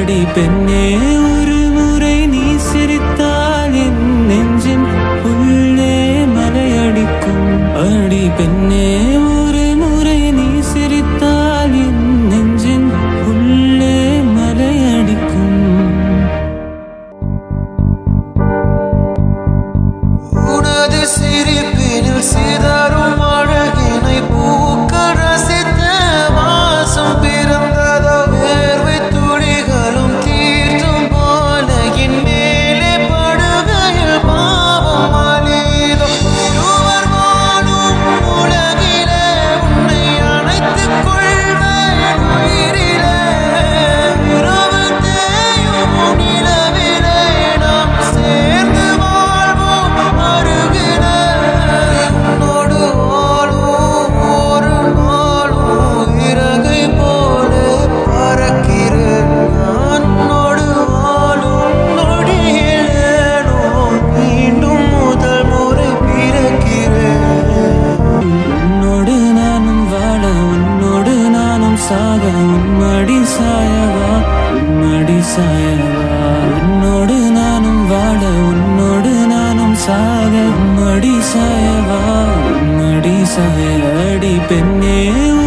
அடி பெண்ணே ஒரு முறை நீ சிரித்தால் என் நெஞ்சின் உள்ளே மலையடிக்கும் அடி பெண்ணே ஒரு முறை நீ சிரித்தால் என் நெஞ்சின் உள்ளே மலையடிக்கும் உனது சிரிப்பினில் சிதறும் அழகினை பூக்க ரசித்த வாசம் பிறந்ததோ வேர்வை துளிகளும் தீர்த்தும் போல என் மேலே படுகையில் பாவம் அழிதோ இருவர் வாழும் உலகிலே உன்னை அணைத்துக் கொள்வேன் உயிரிலே இரவு தேயும் நிலவிலே நாம் சேர்ந்து வாழ்வோம் அருகிலே உன்னோடு வாழும் ஒரு நாளும் இறகை போல பறக்கிறேன் நான் உன்னோடு வாழும் நொடியிலேனோ மீண்டும் முதல் முறை பிறக்கிறேன் உன்னோடு நானும் வாழ உன்னோடு நானும் சாக உன்மடி சாயவா உன்மடி சாயவா உன்னோடு நானும் வாழ உன்னோடு நானும் சாக உன்மடி சாயவா உன்மடி சாய அடி பெண்ணே